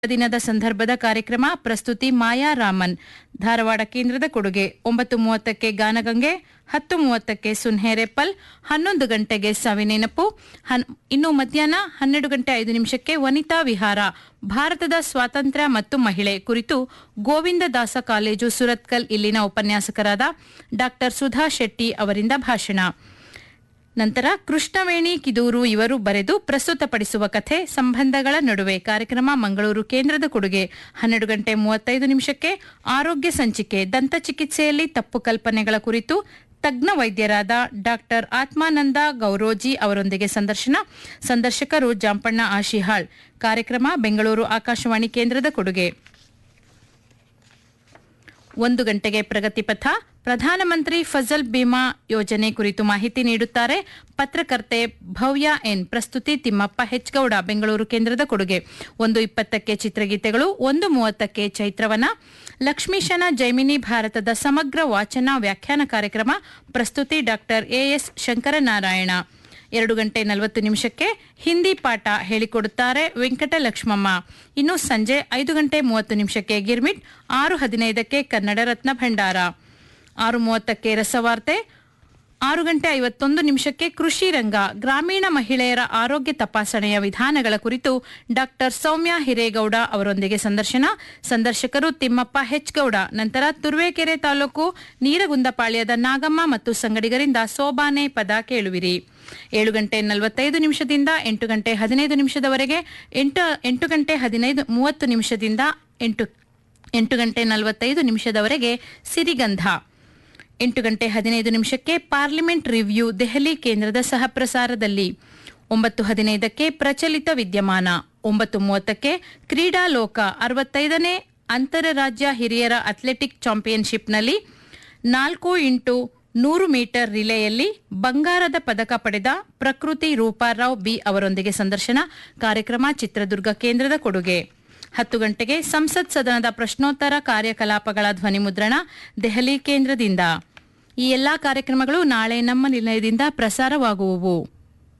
ದಿನದ ಸಂದರ್ಭದ ಕಾರ್ಯಕ್ರಮ ಪ್ರಸ್ತುತಿ ಮಾಯಾ ರಾಮನ್ ಧಾರವಾಡ ಕೇಂದ್ರದ ಕೊಡುಗೆ ಒಂಬತ್ತು ಮೂವತ್ತಕ್ಕೆ ಗಾನಗಂಗೆ ಹತ್ತು ಮೂವತ್ತಕ್ಕೆ ಸುನ್ಹೇರೆಪ್ಪಲ್ ಹನ್ನೊಂದು ಗಂಟೆಗೆ ಸವಿನೆನಪು ಹನ್- ಇನ್ನು ಮಧ್ಯಾಹ್ನ ಹನ್ನೆರಡು ಗಂಟೆ ಐದು ನಿಮಿಷಕ್ಕೆ ವನಿತಾ ವಿಹಾರ ಭಾರತದ ಸ್ವಾತಂತ್ರ್ಯ ಮತ್ತು ಮಹಿಳೆ ಕುರಿತು ಗೋವಿಂದ ದಾಸ ಕಾಲೇಜು ಸುರತ್ಕಲ್ ಇಲ್ಲಿನ ಉಪನ್ಯಾಸಕರಾದ ಡಾ ಸುಧಾ ಶೆಟ್ಟಿ ಅವರಿಂದ ಭಾಷಣ ನಂತರ ಕೃಷ್ಣವೇಣಿ ಕಿದೂರು ಇವರು ಬರೆದು ಪ್ರಸ್ತುತಪಡಿಸುವ ಕಥೆ ಸಂಬಂಧಗಳ ನಡುವೆ ಕಾರ್ಯಕ್ರಮ ಮಂಗಳೂರು ಕೇಂದ್ರದ ಕೊಡುಗೆ ಹನ್ನೆರಡು ಗಂಟೆ ಮೂವತ್ತೈದು ನಿಮಿಷಕ್ಕೆ ಆರೋಗ್ಯ ಸಂಚಿಕೆ ದಂತ ಚಿಕಿತ್ಸೆಯಲ್ಲಿ ತಪ್ಪು ಕಲ್ಪನೆಗಳ ಕುರಿತು ತಜ್ಞ ವೈದ್ಯರಾದ ಡಾಕ್ಟರ್ ಆತ್ಮಾನಂದ ಗೌರೋಜಿ ಅವರೊಂದಿಗೆ ಸಂದರ್ಶನ ಸಂದರ್ಶಕರು ಜಾಂಪಣ್ಣ ಆಶಿಹಾಳ್ ಕಾರ್ಯಕ್ರಮ ಬೆಂಗಳೂರು ಆಕಾಶವಾಣಿ ಕೇಂದ್ರದ ಕೊಡುಗೆ ಒಂದು ಗಂಟೆಗೆ ಪ್ರಗತಿ ಪಥ ಪ್ರಧಾನಮಂತ್ರಿ ಫಸಲ್ ಬಿಮಾ ಯೋಜನೆ ಕುರಿತು ಮಾಹಿತಿ ನೀಡುತ್ತಾರೆ ಪತ್ರಕರ್ತೆ ಭವ್ಯ ಎನ್ ಪ್ರಸ್ತುತಿ ತಿಮ್ಮಪ್ಪ ಹೆಚ್ಗೌಡ ಬೆಂಗಳೂರು ಕೇಂದ್ರದ ಕೊಡುಗೆ ಒಂದು ಇಪ್ಪತ್ತಕ್ಕೆ ಚಿತ್ರಗೀತೆಗಳು ಒಂದು ಮೂವತ್ತಕ್ಕೆ ಚೈತ್ರವನ ಲಕ್ಷ್ಮೀಶನ ಜೈಮಿನಿ ಭಾರತದ ಸಮಗ್ರ ವಾಚನ ವ್ಯಾಖ್ಯಾನ ಕಾರ್ಯಕ್ರಮ ಪ್ರಸ್ತುತಿ ಡಾಕ್ಟರ್ ಎಎಸ್ ಶಂಕರನಾರಾಯಣ ಎರಡು ಗಂಟೆ ನಲವತ್ತು ನಿಮಿಷಕ್ಕೆ ಹಿಂದಿ ಪಾಠ ಹೇಳಿಕೊಡುತ್ತಾರೆ ವೆಂಕಟಲಕ್ಷ್ಮಮ್ಮ ಇನ್ನು ಸಂಜೆ ಐದು ಗಂಟೆ ಮೂವತ್ತು ನಿಮಿಷಕ್ಕೆ ಗಿರ್ಮಿಟ್ ಆರು ಹದಿನೈದಕ್ಕೆ ಕನ್ನಡ ರತ್ನ ಭಂಡಾರ ಆರು ಮೂವತ್ತಕ್ಕೆ ರಸವಾರ್ತೆ ಆರು ಗಂಟೆ ಐವತ್ತೊಂದು ನಿಮಿಷಕ್ಕೆ ಕೃಷಿ ರಂಗ ಗ್ರಾಮೀಣ ಮಹಿಳೆಯರ ಆರೋಗ್ಯ ತಪಾಸಣೆಯ ವಿಧಾನಗಳ ಕುರಿತು ಡಾಕ್ಟರ್ ಸೌಮ್ಯ ಹಿರೇಗೌಡ ಅವರೊಂದಿಗೆ ಸಂದರ್ಶನ ಸಂದರ್ಶಕರು ತಿಮ್ಮಪ್ಪ ಹೆಚ್ಗೌಡ ನಂತರ ತುರುವೇಕೆರೆ ತಾಲೂಕು ನೀರಗುಂದಪಾಳ್ಯದ ನಾಗಮ್ಮ ಮತ್ತು ಸಂಗಡಿಗರಿಂದ ಸೋಬಾನೆ ಪದ ಕೇಳುವಿರಿ ಏಳು ಗಂಟೆ ನಲವತ್ತೈದು ನಿಮಿಷದಿಂದ ಎಂಟು ಗಂಟೆ ಹದಿನೈದು ನಿಮಿಷದವರೆಗೆ ಎಂಟು ಎಂಟು ಗಂಟೆ ಹದಿನೈದು ಮೂವತ್ತು ನಿಮಿಷದಿಂದ ಎಂಟು ಎಂಟು ಗಂಟೆ ನಲವತ್ತೈದು ನಿಮಿಷದವರೆಗೆ ಸಿರಿಗಂಧ ಎಂಟು ಗಂಟೆ ಹದಿನೈದು ನಿಮಿಷಕ್ಕೆ ಪಾರ್ಲಿಮೆಂಟ್ ರಿವ್ಯೂ ದೆಹಲಿ ಕೇಂದ್ರದ ಸಹಪ್ರಸಾರದಲ್ಲಿ ಒಂಬತ್ತು ಹದಿನೈದಕ್ಕೆ ಪ್ರಚಲಿತ ವಿದ್ಯಮಾನ ಒಂಬತ್ತು ಮೂವತ್ತಕ್ಕೆ ಕ್ರೀಡಾ ಲೋಕ ಅರವತ್ತೈದನೇ ಅಂತರರಾಜ್ಯ ಹಿರಿಯರ ಅಥ್ಲೆಟಿಕ್ ಚಾಂಪಿಯನ್ಶಿಪ್ನಲ್ಲಿ ನಾಲ್ಕು ಇಂಟು ನೂರು ಮೀಟರ್ ರಿಲೆಯಲ್ಲಿ ಬಂಗಾರದ ಪದಕ ಪಡೆದ ಪ್ರಕೃತಿ ರೂಪಾರಾವ್ ಬಿ ಅವರೊಂದಿಗೆ ಸಂದರ್ಶನ ಕಾರ್ಯಕ್ರಮ ಚಿತ್ರದುರ್ಗ ಕೇಂದ್ರದ ಕೊಡುಗೆ ಹತ್ತು ಗಂಟೆಗೆ ಸಂಸತ್ ಸದನದ ಪ್ರಶ್ನೋತ್ತರ ಕಾರ್ಯಕಲಾಪಗಳ ಧ್ವನಿಮುದ್ರಣ ದೆಹಲಿ ಕೇಂದ್ರದಿಂದ ಈ ಎಲ್ಲಾ ಕಾರ್ಯಕ್ರಮಗಳು ನಾಳೆ ನಮ್ಮ ನಿಲಯದಿಂದ ಪ್ರಸಾರವಾಗುವುವು